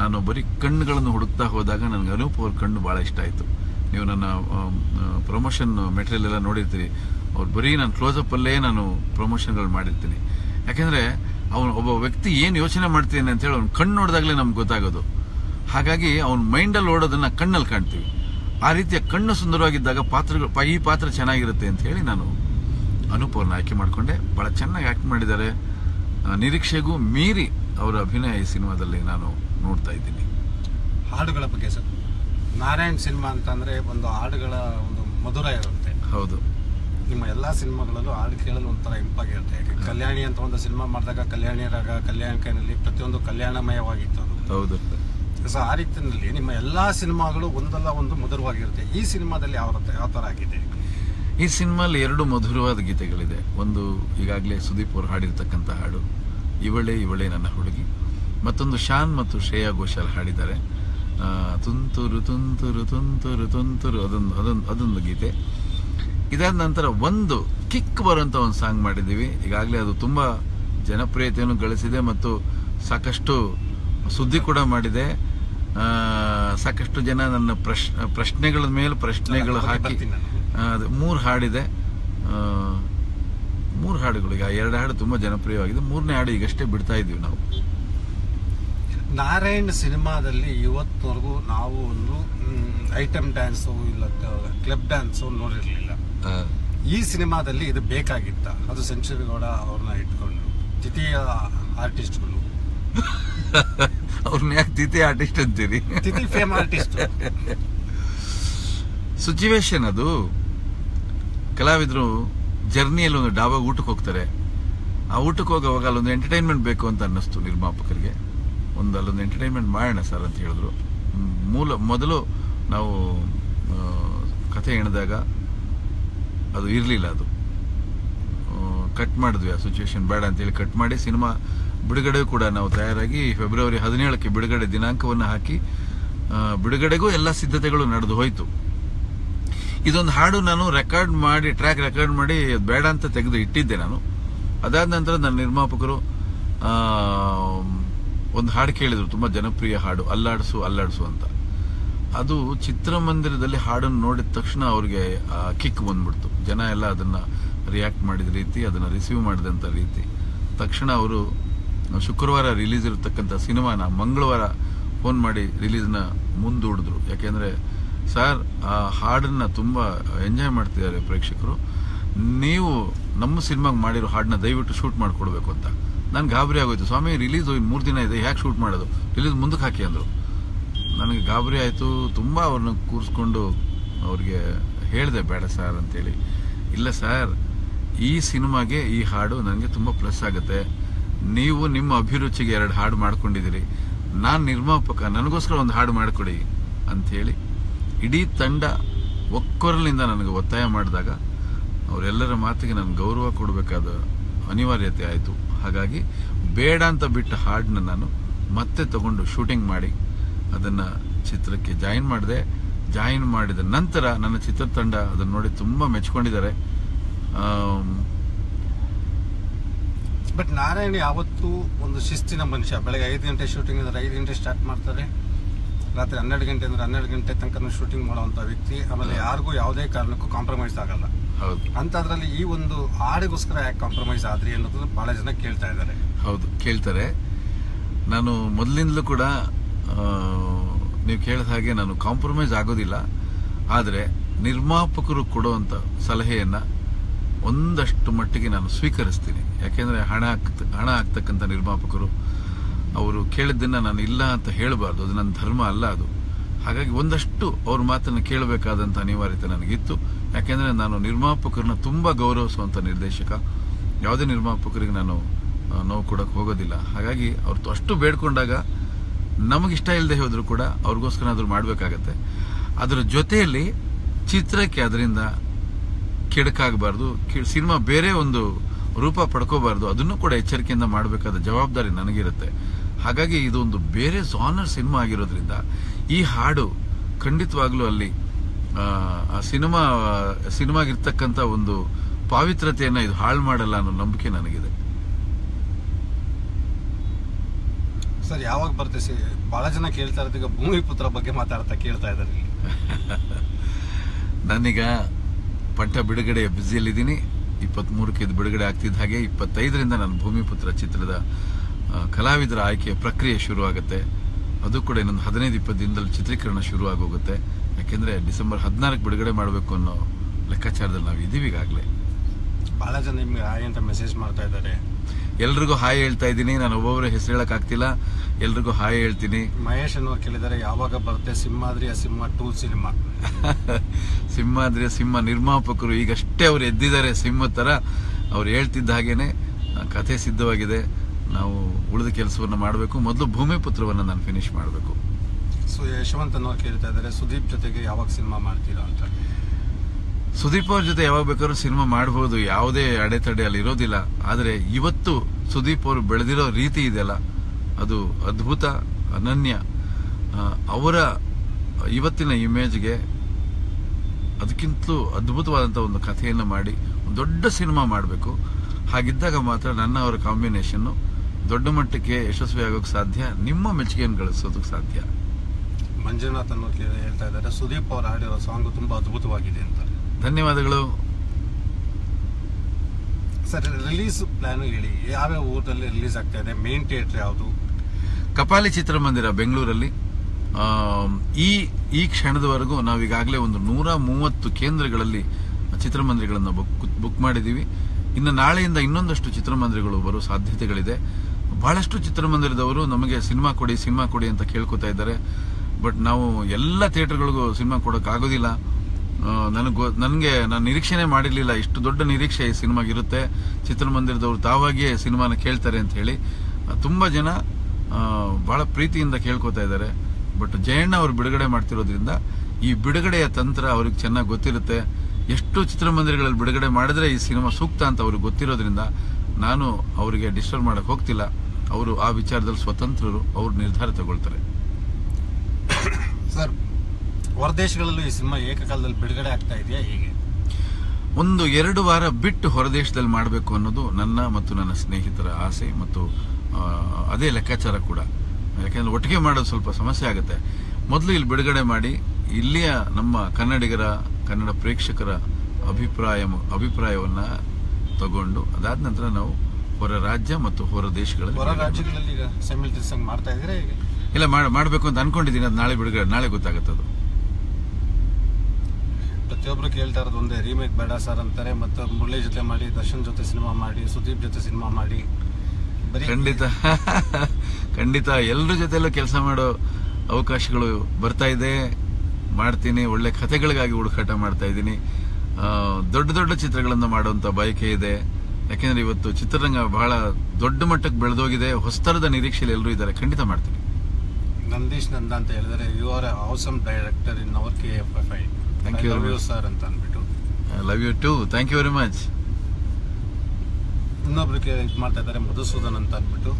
ನಾನು ಬರೀ ಕಣ್ಣುಗಳನ್ನು ಹುಡುಕ್ತಾ ಹೋದಾಗ ನನಗೆ ಅನೂಪ್ ಅವ್ರ ಕಣ್ಣು ಬಹಳ ಇಷ್ಟ ಆಯಿತು ನೀವು ನನ್ನ ಪ್ರಮೋಷನ್ ಮೆಟೀರಿಯಲ್ ಎಲ್ಲ ನೋಡಿರ್ತೀರಿ ಅವ್ರು ಬರೀ ನಾನು ಕ್ಲೋಸಪ್ ಅಲ್ಲೇ ನಾನು ಪ್ರಮೋಷನ್ಗಳು ಮಾಡಿರ್ತೀನಿ ಯಾಕೆಂದ್ರೆ ಅವನು ಒಬ್ಬ ವ್ಯಕ್ತಿ ಏನು ಯೋಚನೆ ಮಾಡ್ತೀನಿ ಅಂತ ಹೇಳಿ ಅವ್ನ ಕಣ್ಣು ನೋಡಿದಾಗಲೇ ನಮ್ಗೆ ಗೊತ್ತಾಗೋದು ಹಾಗಾಗಿ ಅವ್ನ ಮೈಂಡಲ್ಲಿ ಓಡೋದನ್ನ ಕಣ್ಣಲ್ಲಿ ಕಾಣ್ತೀವಿ ಆ ರೀತಿಯ ಕಣ್ಣು ಸುಂದರವಾಗಿದ್ದಾಗ ಪಾತ್ರಗಳು ಪ- ಈ ಪಾತ್ರ ಚೆನ್ನಾಗಿರುತ್ತೆ ಅಂತ ಹೇಳಿ ನಾನು ಅನೂಪ್ ಅವ್ರನ್ನ ಆಯ್ಕೆ ಮಾಡಿಕೊಂಡೆ ಬಹಳ ಚೆನ್ನಾಗಿ ಆಕ್ಟ್ ಮಾಡಿದ್ದಾರೆ ಆ, ನಿರೀಕ್ಷೆಗೂ ಮೀರಿ ಅವರ ಅಭಿನಯ ಈ ಸಿನಿಮಾದಲ್ಲಿ ನಾನು ನೋಡ್ತಾ ಇದ್ದೀನಿ ಹಾಡುಗಳ ಬಗ್ಗೆ ಸರ್ ನಾರಾಯಣ್ ಸಿನಿಮಾ ಅಂತಂದ್ರೆ ಒಂದು ಹಾಡುಗಳ ಒಂದು ಮಧುರ ಇರುತ್ತೆ ಹೌದು ನಿಮ್ಮ ಎಲ್ಲಾ ಸಿನಿಮಾಗಳಲ್ಲೂ ಹಾಡು ಕೇಳಲು ಒಂಥರ ಇಂಪಾಗಿರುತ್ತೆ ಯಾಕೆ ಕಲ್ಯಾಣಿ ಅಂತ ಒಂದು ಸಿನಿಮಾ ಮಾಡಿದಾಗ ಕಲ್ಯಾಣಿ ರಾಗ ಕಲ್ಯಾಣ ಕೈನಲ್ಲಿ ಪ್ರತಿಯೊಂದು ಕಲ್ಯಾಣಮಯವಾಗಿತ್ತು ಅದು ಹೌದು ಸೊ ಆ ರೀತಿಯಲ್ಲಿ ನಿಮ್ಮ ಎಲ್ಲಾ ಸಿನಿಮಾಗಳು ಒಂದಲ್ಲ ಒಂದು ಮಧುರವಾಗಿರುತ್ತೆ ಈ ಸಿನಿಮಾದಲ್ಲಿ ಯಾವ ರ- ಯಾವ ತರ ಆಗಿದೆ ಈ ಸಿನಿಮಾಲಿ ಎರಡು ಮಧುರವಾದ ಗೀತೆಗಳಿದೆ ಒಂದು ಈಗಾಗಲೇ ಸುದೀಪ್ ಅವರು ಹಾಡಿರ್ತಕ್ಕಂಥ ಹಾಡು ಇವಳೇ ಇವಳೇ ನನ್ನ ಹುಡುಗಿ ಮತ್ತೊಂದು ಶಾನ್ ಮತ್ತು ಶ್ರೇಯಾ ಘೋಷಾಲ್ ಹಾಡಿದ್ದಾರೆ ಆ, ತುಂತುರು ತುಂತುರು ತುಂತುರು ತುಂತುರು ಅದೊಂದು ಅದೊಂದು ಅದೊಂದು ಗೀತೆ ಇದಾದ ನಂತರ ಒಂದು ಕಿಕ್ ಬರುವಂತ ಒಂದು ಸಾಂಗ್ ಮಾಡಿದ್ದೀವಿ ಈಗಾಗಲೇ ಅದು ತುಂಬಾ ಜನಪ್ರಿಯತೆಯನ್ನು ಗಳಿಸಿದೆ ಮತ್ತು ಸಾಕಷ್ಟು ಸುದ್ದಿ ಕೂಡ ಮಾಡಿದೆ ಆ, ಸಾಕಷ್ಟು ಜನ ನನ್ನ ಪ್ರಶ್ ಪ್ರಶ್ನೆಗಳ ಮೇಲೆ ಪ್ರಶ್ನೆಗಳು ಅದ್ರ ಬಗ್ಗೆ ಹಾಕಿ ಬರ್ತೀನಿ ನಾನು. ಆ, ಅದು ಮೂರು ಹಾಡಿದೆ ಆ, ಮೂರು ಹಾಡುಗಳು ಈಗ ಎರಡು ಹಾಡು ತುಂಬಾ ಜನಪ್ರಿಯವಾಗಿದೆ ಮೂರನೇ ಹಾಡು ಈಗಷ್ಟೇ ಬಿಡ್ತಾ ಇದೀವಿ ನಾವು ನಾರಾಯಣ್ ಸಿನಿಮಾದಲ್ಲಿ ಇವತ್ತಿನವರೆಗೂ ನಾವು ಒಂದು ಐಟಮ್ ಡ್ಯಾನ್ಸು ಇಲ್ಲ ಕ್ಲಬ್ ಡ್ಯಾನ್ಸು ನೋಡಿರ್ಲಿಲ್ಲ ಈ ಸಿನಿಮಾದಲ್ಲಿ ಇದು ಬೇಕಾಗಿತ್ತ ಅದು ಸೆಂಚುರಿ ಗೌಡ ಅವ್ರನ್ನ ಇಟ್ಕೊಂಡು ದ್ವಿತೀಯ ಆರ್ಟಿಸ್ಟ್ಗಳು ಅವ್ರನ್ನ ಯಾಕೆ ತಿಥಿ ಆರ್ಟಿಸ್ಟ್ ಅಂತೀರಿ ತಿಥಿ ಫೇಮ್ ಆರ್ಟಿಸ್ಟ್ ಸಿಚುವೇಶನ್ ಅದು ಕಲಾವಿದರು ಜರ್ನಿಯಲ್ಲಿ ಒಂದು ಡಾಬಾಗ ಊಟಕ್ಕೆ ಹೋಗ್ತಾರೆ ಆ ಊಟಕ್ಕೆ ಹೋಗುವಾಗ ಅಲ್ಲೊಂದು ಎಂಟರ್ಟೈನ್ಮೆಂಟ್ ಬೇಕು ಅಂತ ಅನ್ನಿಸ್ತು ನಿರ್ಮಾಪಕರಿಗೆ ಒಂದು ಅಲ್ಲೊಂದು ಎಂಟರ್ಟೈನ್ಮೆಂಟ್ ಮಾಡೋಣ ಸರ್ ಅಂತ ಹೇಳಿದ್ರು ಮ್, ಮೂಲ ಮೊದಲು ನಾವು ಆ, ಕಥೆ ಎಣೆದಾಗ ಅದು ಇರಲಿಲ್ಲ ಅದು ಕಟ್ ಮಾಡಿದ್ವಿ ಆ ಸಿಚುವೇಶನ್ ಬೇಡ ಅಂತೇಳಿ ಕಟ್ ಮಾಡಿ ಸಿನಿಮಾ ಬಿಡುಗಡೆ ಕೂಡ ನಾವು ತಯಾರಾಗಿ ಫೆಬ್ರವರಿ ಹದಿನೇಳಕ್ಕೆ ಬಿಡುಗಡೆ ದಿನಾಂಕವನ್ನು ಹಾಕಿ ಆ, ಬಿಡುಗಡೆಗೂ ಎಲ್ಲ ಸಿದ್ಧತೆಗಳು ನಡೆದು ಹೋಯಿತು ಇದೊಂದು ಹಾಡು ನಾನು ರೆಕಾರ್ಡ್ ಮಾಡಿ ಟ್ರ್ಯಾಕ್ ರೆಕಾರ್ಡ್ ಮಾಡಿ ಅದ್ ಬೇಡ ಅಂತ ತೆಗೆದು ಇಟ್ಟಿದ್ದೆ ನಾನು ಅದಾದ ನಂತರ ನನ್ನ ನಿರ್ಮಾಪಕರು ಆ, ಒಂದು ಹಾಡು ಕೇಳಿದ್ರು ತುಂಬಾ ಜನಪ್ರಿಯ ಹಾಡು ಅಲ್ಲಾಡಿಸು ಅಲ್ಲಾಡಿಸು ಅಂತ ಅದು ಚಿತ್ರಮಂದಿರದಲ್ಲಿ ಹಾಡನ್ನು ನೋಡಿದ ತಕ್ಷಣ ಅವ್ರಿಗೆ ಕಿಕ್ ಬಂದ್ಬಿಡ್ತು ಜನ ಎಲ್ಲ ಅದನ್ನ ರಿಯಾಕ್ಟ್ ಮಾಡಿದ ರೀತಿ ಅದನ್ನ ರಿಸೀವ್ ಮಾಡಿದಂತ ರೀತಿ ತಕ್ಷಣ ಅವರು ಶುಕ್ರವಾರ ರಿಲೀಸ್ ಇರತಕ್ಕಂಥ ಸಿನಿಮಾನ ಮಂಗಳವಾರ ಫೋನ್ ಮಾಡಿ ರಿಲೀಸ್ನ ಮುಂದೂಡಿದ್ರು ಯಾಕೆಂದ್ರೆ ಸರ್ ಆ ಹಾಡನ್ನ ತುಂಬಾ ಎಂಜಾಯ್ ಮಾಡ್ತಿದ್ದಾರೆ ಪ್ರೇಕ್ಷಕರು ನೀವು ನಮ್ಮ ಸಿನಿಮಾಗೆ ಮಾಡಿರೋ ಹಾಡನ್ನ ದಯವಿಟ್ಟು ಶೂಟ್ ಮಾಡಿಕೊಡ್ಬೇಕು ಅಂತ ನಾನು ಗಾಬರಿ ಆಗೋಯ್ತು ಸ್ವಾಮಿ ರಿಲೀಸ್ ಇನ್ನು ಮೂರು ದಿನ ಇದೆ ಯಾಕೆ ಶೂಟ್ ಮಾಡೋದು ರಿಲೀಸ್ ಮುಂದಕ್ಕೆ ಹಾಕಿ ಅಂದರು ನನಗೆ ಗಾಬರಿ ಆಯಿತು ತುಂಬ ಅವ್ರನ್ನ ಕೂರಿಸ್ಕೊಂಡು ಅವ್ರಿಗೆ ಹೇಳಿದೆ ಬೇಡ ಸರ್ ಅಂತೇಳಿ ಇಲ್ಲ ಸರ್ ಈ ಸಿನಿಮಾಗೆ ಈ ಹಾಡು ನನಗೆ ತುಂಬ ಪ್ಲಸ್ ಆಗುತ್ತೆ ನೀವು ನಿಮ್ಮ ಅಭಿರುಚಿಗೆ ಎರಡು ಹಾಡು ಮಾಡ್ಕೊಂಡಿದ್ದೀರಿ ನಾನು ನಿರ್ಮಾಪಕ ನನಗೋಸ್ಕರ ಒಂದು ಹಾಡು ಮಾಡಿಕೊಡಿ ಅಂಥೇಳಿ ಇಡೀ ತಂಡ ಒಕ್ಕೊರಲಿಂದ ನನಗೆ ಒತ್ತಾಯ ಮಾಡಿದಾಗ ಅವರೆಲ್ಲರ ಮಾತಿಗೆ ನಾನು ಗೌರವ ಕೊಡಬೇಕಾದ ಅನಿವಾರ್ಯತೆ ಆಯಿತು ಹಾಗಾಗಿ ಬೇಡ ಅಂತ ಬಿಟ್ಟ ಹಾಡನ್ನ ನಾನು ಮತ್ತೆ ತಗೊಂಡು ಶೂಟಿಂಗ್ ಮಾಡಿ ಅದನ್ನ ಚಿತ್ರಕ್ಕೆ ಜಾಯಿನ್ ಮಾಡಿದೆ ಜಾಯಿನ್ ಮಾಡಿದ ನಂತರ ನನ್ನ ಚಿತ್ರತಂಡ ಅದನ್ನ ನೋಡಿ ತುಂಬಾ ಮೆಚ್ಕೊಂಡಿದ್ದಾರೆ ಆಮ್, ಬಟ್ ನಾರಾಯಣ ಯಾವತ್ತೂ ಒಂದು ಶಿಸ್ತಿನ ಮನುಷ್ಯ ಬೆಳಗ್ಗೆ ಐದು ಗಂಟೆ ಶೂಟಿಂಗ್ ಅಂದ್ರೆ ಐದು ಗಂಟೆ ಸ್ಟಾರ್ಟ್ ಮಾಡ್ತಾರೆ ರಾತ್ರಿ ಹನ್ನೆರಡು ಗಂಟೆ ಅಂದ್ರೆ ಹನ್ನೆರಡು ಗಂಟೆ ತನಕ ಶೂಟಿಂಗ್ ಮಾಡುವಂತ ವ್ಯಕ್ತಿ ಆಮೇಲೆ ಯಾರಿಗೂ ಯಾವುದೇ ಕಾರಣಕ್ಕೂ ಕಾಂಪ್ರಮೈಸ್ ಆಗಲ್ಲ ಹೌದು ಅಂತದ್ರಲ್ಲಿ ಈ ಒಂದು ಹಾಡಿಗೋಸ್ಕರ ಯಾಕೆ ಕಾಂಪ್ರಮೈಸ್ ಆದ್ರಿ ಅನ್ನೋದು ಬಹಳ ಜನ ಕೇಳ್ತಾ ಇದ್ದಾರೆ ಹೌದು ಕೇಳ್ತಾರೆ ನಾನು ಮೊದಲಿಂದಲೂ ಕೂಡ ಆ, ನೀವು ಕೇಳಿದ ಹಾಗೆ ನಾನು ಕಾಂಪ್ರಮೈಸ್ ಆಗೋದಿಲ್ಲ ಆದರೆ ನಿರ್ಮಾಪಕರು ಕೊಡುವಂತ ಸಲಹೆಯನ್ನ ಒಂದಷ್ಟು ಮಟ್ಟಿಗೆ ನಾನು ಸ್ವೀಕರಿಸ್ತೀನಿ ಯಾಕೆಂದ್ರೆ ಹಣ ಹಾಕ್ತ ಹಣ ಹಾಕ್ತಕ್ಕಂಥ ನಿರ್ಮಾಪಕರು ಅವರು ಕೇಳಿದ್ದನ್ನ ನಾನು ಇಲ್ಲ ಅಂತ ಹೇಳಬಾರ್ದು ಅದು ನನ್ನ ಧರ್ಮ ಅಲ್ಲ ಅದು ಹಾಗಾಗಿ ಒಂದಷ್ಟು ಅವ್ರ ಮಾತನ್ನು ಕೇಳಬೇಕಾದಂತ ಅನಿವಾರ್ಯತೆ ನನಗಿತ್ತು ಯಾಕೆಂದ್ರೆ ನಾನು ನಿರ್ಮಾಪಕರನ್ನ ತುಂಬಾ ಗೌರವಿಸುವಂತ ನಿರ್ದೇಶಕ ಯಾವುದೇ ನಿರ್ಮಾಪಕರಿಗೆ ನಾನು ಆ, ನೋವು ಕೊಡಕ್ಕೆ ಹೋಗೋದಿಲ್ಲ ಹಾಗಾಗಿ ಅವ್ರು ಅಷ್ಟು ಬೇಡ್ಕೊಂಡಾಗ ನಮಗಿಷ್ಟ ಇಲ್ಲದೆ ಹೋದ್ರು ಕೂಡ ಅವ್ರಿಗೋಸ್ಕರ ಆದ್ರೂ ಮಾಡಬೇಕಾಗತ್ತೆ ಅದರ ಜೊತೆಯಲ್ಲಿ ಚಿತ್ರಕ್ಕೆ ಅದರಿಂದ ಕೆಡಕಾಗಬಾರ್ದು ಸಿನಿಮಾ ಬೇರೆ ಒಂದು ರೂಪ ಪಡ್ಕೋಬಾರ್ದು ಅದನ್ನು ಕೂಡ ಎಚ್ಚರಿಕೆಯಿಂದ ಮಾಡಬೇಕಾದ ಜವಾಬ್ದಾರಿ ನನಗಿರುತ್ತೆ ಹಾಗಾಗಿ ಇದು ಒಂದು ಬೇರೆ ಜಾನರ್ ಸಿನಿಮಾ ಆಗಿರೋದ್ರಿಂದ ಈ ಹಾಡು ಖಂಡಿತವಾಗ್ಲೂ ಅಲ್ಲಿ ಆ, ಆ ಸಿನಿಮಾ ಸಿನಿಮಾಗಿರ್ತಕ್ಕಂಥ ಒಂದು ಪಾವಿತ್ರತೆಯನ್ನ ಇದು ಹಾಳು ಮಾಡಲ್ಲ ಅನ್ನೋ ನಂಬಿಕೆ ನನಗಿದೆ ಸರ್ ಯಾವಾಗ ಬರುತ್ತೆ ಸಿ ಬಹಳ ಜನ ಕೇಳ್ತಾ ಇರೋದು ಈಗ ಭೂಮಿಪುತ್ರ ಬಗ್ಗೆ ಮಾತಾಡ್ತಾ ಕೇಳ್ತಾ ಇದ್ದಾರೆ ಇಲ್ಲಿ ನಾನೀಗ ಪಂಟ ಬಿಡುಗಡೆಯ ಬ್ಯುಸಿಯಲ್ಲಿದ್ದೀನಿ ಇಪ್ಪತ್ಮೂರಕ್ಕೆ ಇದು ಬಿಡುಗಡೆ ಆಗ್ತಿದ್ದ ಹಾಗೆ ಇಪ್ಪತ್ತೈದರಿಂದ ನಾನು ಭೂಮಿಪುತ್ರ ಚಿತ್ರದ ಆ, ಕಲಾವಿದರ ಆಯ್ಕೆಯ ಪ್ರಕ್ರಿಯೆ ಶುರುವಾಗುತ್ತೆ ಅದು ಕೂಡ ಇನ್ನೊಂದು ಹದಿನೈದು ಇಪ್ಪತ್ತು ದಿನದಲ್ಲಿ ಚಿತ್ರೀಕರಣ ಶುರು ಆಗೋಗುತ್ತೆ ಯಾಕೆಂದ್ರೆ ಡಿಸೆಂಬರ್ ಹದಿನಾರಕ್ಕೆ ಬಿಡುಗಡೆ ಮಾಡಬೇಕು ಅನ್ನೋ ಲೆಕ್ಕಾಚಾರದಲ್ಲಿ ನಾವು ಇದೀವಿ ಈಗಾಗಲೇ ಬಹಳ ಜನ ನಿಮ್ಗೆ ಹಾಯ್ ಅಂತ ಮೆಸೇಜ್ ಮಾಡ್ತಾ ಇದ್ದಾರೆ ಎಲ್ರಿಗೂ ಹಾಯ್ ಹೇಳ್ತಾ ಇದ್ದೀನಿ ನಾನು ಒಬ್ಬೊಬ್ಬರ ಹೆಸರು ಹೇಳಕ್ ಆಗ್ತಿಲ್ಲ ಎಲ್ರಿಗೂ ಹಾಯ್ ಹೇಳ್ತೀನಿ ಮಹೇಶ್ ಅನ್ನೋರು ಕೇಳಿದ್ದಾರೆ ಯಾವಾಗ ಬರುತ್ತೆ ಸಿಂಹಾದ್ರಿಯ ಸಿಂಹ ಟೂ ಸಿನಿಮಾ ಸಿಂಹಾದ್ರಿಯ ಸಿಂಹ ನಿರ್ಮಾಪಕರು ಈಗಷ್ಟೇ ಅವ್ರು ಎದ್ದಿದ್ದಾರೆ ಸಿಂಹ ತರ ಅವ್ರು ಹೇಳ್ತಿದ್ದ ಹಾಗೇನೆ ಆ, ಕಥೆ ಸಿದ್ಧವಾಗಿದೆ ನಾವು ಉಳಿದ ಕೆಲಸವನ್ನ ಮಾಡಬೇಕು ಮೊದಲು ಭೂಮಿಪುತ್ರವನ್ನ ನಾನು ಫಿನಿಶ್ ಮಾಡಬೇಕು ಸೊ ಯಶವಂತ್ ಅನ್ನೋರು ಕೇಳ್ತಾ ಇದ್ದಾರೆ ಸುದೀಪ್ ಜೊತೆಗೆ ಯಾವಾಗ ಸಿನಿಮಾ ಮಾಡ್ತೀರಾ ಅಂತ ಸುದೀಪ್ ಅವ್ರ ಜೊತೆ ಯಾವಾಗ ಬೇಕಾದ್ರೂ ಸಿನಿಮಾ ಮಾಡಬಹುದು ಯಾವುದೇ ಅಡೆತಡೆ ಅಲ್ಲಿ ಇರೋದಿಲ್ಲ ಆದರೆ ಇವತ್ತು ಸುದೀಪ್ ಅವರು ಬೆಳೆದಿರೋ ರೀತಿ ಇದೆಯಲ್ಲ ಅದು ಅದ್ಭುತ ಅನನ್ಯ ಆ, ಅವರ ಇವತ್ತಿನ ಇಮೇಜ್ಗೆ ಅದಕ್ಕಿಂತಲೂ ಅದ್ಭುತವಾದಂಥ ಒಂದು ಕಥೆಯನ್ನು ಮಾಡಿ ಒಂದು ದೊಡ್ಡ ಸಿನಿಮಾ ಮಾಡಬೇಕು ಹಾಗಿದ್ದಾಗ ಮಾತ್ರ ನನ್ನ ಅವರ ಕಾಂಬಿನೇಷನ್ನು ದೊಡ್ಡ ಮಟ್ಟಕ್ಕೆ ಯಶಸ್ವಿ ಆಗೋಕೆ ಸಾಧ್ಯ ನಿಮ್ಮ ಮೆಚ್ಚುಗೆಯನ್ನು ಗಳಿಸೋದಕ್ಕೆ ಸಾಧ್ಯ ಮಂಜುನಾಥ್ ಅನ್ನೋರು ಕೇಳಿ ಹೇಳ್ತಾ ಇದ್ದಾರೆ ಸುದೀಪ್ ಅವ್ರು ಹಾಡಿರೋ ಸಾಂಗ್ ತುಂಬಾ ಅದ್ಭುತವಾಗಿದೆ ಅಂತ ಧನ್ಯವಾದಗಳು ಸರ್ ರಿಲೀಸ್ ಪ್ಲಾನ್ ಹೇಳಿ ಯಾವ್ಯಾವ ಊರಲ್ಲಿ ರಿಲೀಸ್ ಆಗ್ತಾ ಇದೆ ಮೇನ್ ಥಿಯೇಟರ್ ಯಾವುದು ಕಪಾಲಿ ಚಿತ್ರಮಂದಿರ ಬೆಂಗಳೂರಲ್ಲಿ ಆಮ್, ಈ ಈ ಕ್ಷಣದವರೆಗೂ ನಾವೀಗಾಗಲೇ ಒಂದು ನೂರ ಮೂವತ್ತು ಕೇಂದ್ರಗಳಲ್ಲಿ ಚಿತ್ರಮಂದಿರಗಳನ್ನು ಬುಕ್ ಬುಕ್ ಮಾಡಿದ್ದೀವಿ ಇನ್ನು ನಾಳೆಯಿಂದ ಇನ್ನೊಂದಷ್ಟು ಚಿತ್ರಮಂದಿರಗಳು ಬರೋ ಸಾಧ್ಯತೆಗಳಿದೆ ಬಹಳಷ್ಟು ಚಿತ್ರಮಂದಿರದವರು ನಮಗೆ ಸಿನಿಮಾ ಕೊಡಿ ಸಿನಿಮಾ ಕೊಡಿ ಅಂತ ಕೇಳ್ಕೊತಾ ಇದ್ದಾರೆ ಬಟ್ ನಾವು ಎಲ್ಲ ಥಿಯೇಟರ್ಗಳಿಗೂ ಸಿನಿಮಾ ಕೊಡೋಕ್ಕಾಗೋದಿಲ್ಲ ನನಗೆ ನನಗೆ ನಾನು ನಿರೀಕ್ಷೆನೇ ಮಾಡಿರಲಿಲ್ಲ ಇಷ್ಟು ದೊಡ್ಡ ನಿರೀಕ್ಷೆ ಈ ಸಿನಿಮಾಗಿರುತ್ತೆ ಚಿತ್ರಮಂದಿರದವರು ತಾವಾಗಿಯೇ ಸಿನಿಮಾನ ಕೇಳ್ತಾರೆ ಅಂತ ಹೇಳಿ ಆ, ತುಂಬಾ ಜನ ಆ, ಬಹಳ ಪ್ರೀತಿಯಿಂದ ಕೇಳ್ಕೊತಾ ಇದ್ದಾರೆ ಬಟ್ ಜಯಣ್ಣ ಅವರು ಬಿಡುಗಡೆ ಮಾಡ್ತಿರೋದ್ರಿಂದ ಈ ಬಿಡುಗಡೆಯ ತಂತ್ರ ಅವ್ರಿಗೆ ಚೆನ್ನಾಗಿ ಗೊತ್ತಿರುತ್ತೆ ಎಷ್ಟು ಚಿತ್ರಮಂದಿರಗಳಲ್ಲಿ ಬಿಡುಗಡೆ ಮಾಡಿದ್ರೆ ಈ ಸಿನಿಮಾ ಸೂಕ್ತ ಅಂತ ಅವ್ರಿಗೆ ಗೊತ್ತಿರೋದ್ರಿಂದ ನಾನು ಅವರಿಗೆ ಡಿಸ್ಟರ್ಬ್ ಮಾಡಕ್ ಹೋಗ್ತಿಲ್ಲ ಅವರು ಆ ವಿಚಾರದಲ್ಲಿ ಸ್ವತಂತ್ರರು ಅವ್ರು ನಿರ್ಧಾರ ತಗೊಳ್ತಾರೆ ಸರ್ ಹೊರದೇಶಗಳಲ್ಲೂ ಈ ಸಿನಿಮಾ ಏಕಕಾಲದಲ್ಲಿ ಬಿಡುಗಡೆ ಆಗ್ತಾ ಇದೆಯಾ ಹೇಗೆ ಒಂದು ಎರಡು ವಾರ ಬಿಟ್ಟು ಹೊರದೇಶದಲ್ಲಿ ಮಾಡಬೇಕು ಅನ್ನೋದು ನನ್ನ ಮತ್ತು ನನ್ನ ಸ್ನೇಹಿತರ ಆಸೆ ಮತ್ತು ಆ, ಅದೇ ಲೆಕ್ಕಾಚಾರ ಕೂಡ ಯಾಕೆಂದ್ರೆ ಒಟ್ಟಿಗೆ ಮಾಡೋದು ಸ್ವಲ್ಪ ಸಮಸ್ಯೆ ಆಗುತ್ತೆ ಮೊದಲು ಇಲ್ಲಿ ಬಿಡುಗಡೆ ಮಾಡಿ ಇಲ್ಲಿಯ ನಮ್ಮ ಕನ್ನಡಿಗರ ಕನ್ನಡ ಪ್ರೇಕ್ಷಕರ ಅಭಿಪ್ರಾಯ ಅಭಿಪ್ರಾಯವನ್ನ ತಗೊಂಡು ಅದಾದ ನಂತರ ನಾವು ಹೊರ ರಾಜ್ಯ ಮತ್ತು ಹೊರ ದೇಶಗಳಲ್ಲಿ ಹೊರ ಬಿಡುಗಡೆ ರಾಜ್ಯಗಳಲ್ಲಿ ಈಗ ಸೆಮಿಲ್ಟೇಸ್ ಆಗಿ ಮಾಡ್ತಾ ಇದ್ರೆ ಹೇಗೆ ಇಲ್ಲ ಮಾಡ್- ಮಾಡ್ಬೇಕು ಅಂತ ಅನ್ಕೊಂಡಿದ್ದೀನಿ ಅದು ನಾಳೆ ಬಿಡುಗಡೆ ನಾಳೆ ಗೊತ್ತಾಗುತ್ತೆ ಅದು ಪ್ರತಿಯೊಬ್ರು ಕೇಳ್ತಾ ಇರೋದು ಒಂದೇ ರೀಮೇಕ್ ಬೇಡ ಸರ್ ಅಂತಾರೆ ಮತ್ತೆ ಮುರಳಿ ಜೊತೆ ಮಾಡಿ ದರ್ಶನ್ ಜೊತೆ ಸಿನಿಮಾ ಮಾಡಿ ಸುದೀಪ್ ಜೊತೆ ಸಿನಿಮಾ ಮಾಡಿ ಬರೀ ಖಂಡಿತ ಖಂಡಿತ ಎಲ್ಲರ ಜೊತೆಲೂ ಕೆಲಸ ಮಾಡೋ ಅವಕಾಶಗಳು ಬರ್ತಾ ಇದೆ ಮಾಡ್ತೀನಿ ಒಳ್ಳೆ ಕಥೆಗಳಿಗಾಗಿ ಹುಡುಕಾಟ ಮಾಡ್ತಾ ಇದ್ದೀನಿ ಆ, ದೊಡ್ಡ ದೊಡ್ಡ ಚಿತ್ರಗಳನ್ನು ಮಾಡುವಂತ ಬಯಕೆ ಇದೆ ಯಾಕೆಂದ್ರೆ ಇವತ್ತು ಚಿತ್ರರಂಗ ಬಹಳ ದೊಡ್ಡ ಮಟ್ಟಕ್ಕೆ ಬೆಳೆದೋಗಿದೆ ಹೊಸ್ತರದ ನಿರೀಕ್ಷೆಯಲ್ಲಿ ಎಲ್ಲರೂ ಇದ್ದಾರೆ ಖಂಡಿತ ಮಾಡ್ತೀನಿ ನಂದೀಶ್ ನಂದ ಅಂತ ಹೇಳಿದ್ರೆ you are awesome director in our K F F I Thank you very much. Sir ಅಂತ ಅಂದ್ಬಿಟ್ಟು love you too thank you very much ಇನ್ನೊಬ್ರಿಗೆ ಇದು ಮಾಡ್ತಾ ಇದ್ದಾರೆ ಮಧುಸೂದನ್ ಅಂತ ಅಂದ್ಬಿಟ್ಟು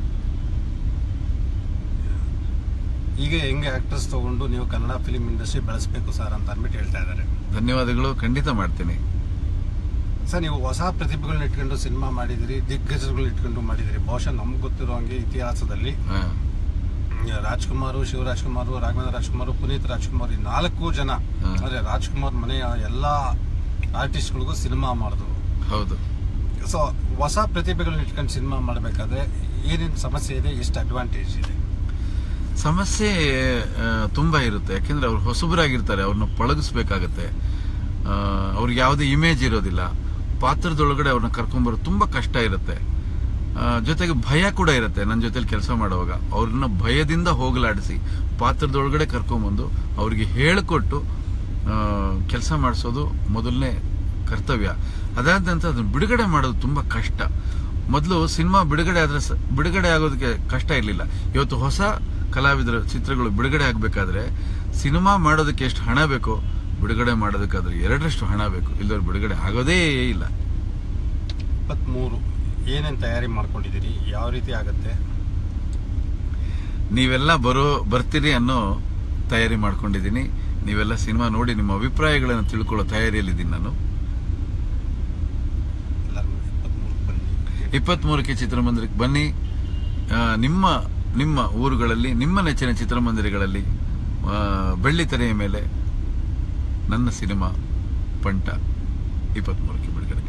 ಈಗ ಹೆಂಗೆ ಆಕ್ಟರ್ಸ್ ತಗೊಂಡು ನೀವು ಕನ್ನಡ ಫಿಲಿಂ ಇಂಡಸ್ಟ್ರಿ ಬೆಳೆಸಬೇಕು ಸರ್ ಅಂತ ಅಂದ್ಬಿಟ್ಟು ಹೇಳ್ತಾ ಇದ್ದಾರೆ ಧನ್ಯವಾದಗಳು ಖಂಡಿತ ಮಾಡ್ತೀನಿ ಸರ್ ನೀವು ಹೊಸ ಪ್ರತಿಭೆಗಳನ್ನ ಇಟ್ಕೊಂಡು ಸಿನಿಮಾ ಮಾಡಿದಿರಿ ದಿಗ್ಗಜಗಳು ಇಟ್ಕೊಂಡು ಮಾಡಿದಿರಿ ಬಹುಶಃ ನಮ್ಗೆ ಗೊತ್ತಿರೋ ಹಂಗೆ ಇತಿಹಾಸದಲ್ಲಿ ಹಾ. ರಾಜ್ಕುಮಾರ್ ಶಿವರಾಜ್ಕುಮಾರ್ ರಾಘವೇಂದ್ರ ರಾಜ್ಕುಮಾರ್ ಪುನೀತ್ ರಾಜ್ಕುಮಾರ್ ಈ ನಾಲ್ಕು ಜನ ಹಾ. ಅಂದ್ರೆ ರಾಜ್ಕುಮಾರ್ ಮನೆಯ ಎಲ್ಲಾ ಆರ್ಟಿಸ್ಟ್ಗಳಿಗೂ ಸಿನಿಮಾ ಮಾಡಿದ್ರು ಹೌದು ಸೊ ಹೊಸ ಪ್ರತಿಭೆಗಳನ್ನ ಇಟ್ಕೊಂಡು ಸಿನಿಮಾ ಮಾಡಬೇಕಾದ್ರೆ ಏನೇನು ಸಮಸ್ಯೆ ಇದೆ ಎಷ್ಟು ಅಡ್ವಾಂಟೇಜ್ ಇದೆ ಸಮಸ್ಯೆ ಆ, ತುಂಬಾ ಇರುತ್ತೆ ಯಾಕೆಂದ್ರೆ ಅವ್ರು ಹೊಸಬರಾಗಿರ್ತಾರೆ ಅವ್ರನ್ನ ಪಳಗಿಸ್ಬೇಕಾಗತ್ತೆ ಆ, ಅವ್ರಿಗೆ ಯಾವುದೇ ಇಮೇಜ್ ಇರೋದಿಲ್ಲ ಪಾತ್ರದೊಳಗಡೆ ಅವ್ರನ್ನ ಕರ್ಕೊಂಬರೋದು ತುಂಬಾ ಕಷ್ಟ ಇರುತ್ತೆ ಆ, ಜೊತೆಗೆ ಭಯ ಕೂಡ ಇರುತ್ತೆ ನನ್ನ ಜೊತೆಲಿ ಕೆಲಸ ಮಾಡುವಾಗ ಅವ್ರನ್ನ ಭಯದಿಂದ ಹೋಗಲಾಡಿಸಿ ಪಾತ್ರದೊಳಗಡೆ ಕರ್ಕೊಂಬಂದು ಅವ್ರಿಗೆ ಹೇಳಿಕೊಟ್ಟು ಕೆಲಸ ಮಾಡಿಸೋದು ಮೊದಲನೇ ಕರ್ತವ್ಯ ಅದಾದ ನಂತರ ಅದನ್ನ ಬಿಡುಗಡೆ ಮಾಡೋದು ತುಂಬಾ ಕಷ್ಟ ಮೊದಲು ಸಿನಿಮಾ ಬಿಡುಗಡೆ ಆದ್ರೆ ಸ- ಬಿಡುಗಡೆ ಆಗೋದಕ್ಕೆ ಕಷ್ಟ ಇರಲಿಲ್ಲ ಇವತ್ತು ಹೊಸ ಕಲಾವಿದರ ಚಿತ್ರಗಳು ಬಿಡುಗಡೆ ಆಗಬೇಕಾದ್ರೆ ಸಿನಿಮಾ ಮಾಡೋದಕ್ಕೆ ಎಷ್ಟು ಹಣ ಬೇಕೋ ಬಿಡುಗಡೆ ಮಾಡೋದಕ್ಕಾದ್ರೆ ಎರಡರಷ್ಟು ಹಣ ಬೇಕು ಇಲ್ಲದವ್ರು ಬಿಡುಗಡೆ ಆಗೋದೇ ಇಲ್ಲ ಇಪ್ಪತ್ಮೂರು ಏನೇನು ತಯಾರಿ ಮಾಡ್ಕೊಂಡಿದ್ದೀರಿ ಯಾವ ರೀತಿ ಆಗತ್ತೆ ನೀವೆಲ್ಲ ಬರೋ ಬರ್ತೀರಿ ಅನ್ನೋ ತಯಾರಿ ಮಾಡ್ಕೊಂಡಿದ್ದೀನಿ ನೀವೆಲ್ಲ ಸಿನಿಮಾ ನೋಡಿ ನಿಮ್ಮ ಅಭಿಪ್ರಾಯಗಳನ್ನು ತಿಳ್ಕೊಳ್ಳೋ ತಯಾರಿಯಲ್ಲಿದ್ದೀನಿ ನಾನು ಎಲ್ಲರೂ ಇಪ್ಪತ್ಮೂರು ಬನ್ನಿ ಇಪ್ಪತ್ಮೂರಕ್ಕೆ ಚಿತ್ರಮಂದಿರಕ್ಕೆ ಬನ್ನಿ ಆ, ನಿಮ್ಮ ನಿಮ್ಮ ಊರುಗಳಲ್ಲಿ ನಿಮ್ಮ ನೆಚ್ಚಿನ ಚಿತ್ರಮಂದಿರಗಳಲ್ಲಿ ಆ, ಬೆಳ್ಳಿ ತೆರೆಯ ಮೇಲೆ ನನ್ನ ಸಿನಿಮಾ ಪಂಟ ಇಪ್ಪತ್ಮೂರಕ್ಕೆ ಬಿಡುಗಡೆ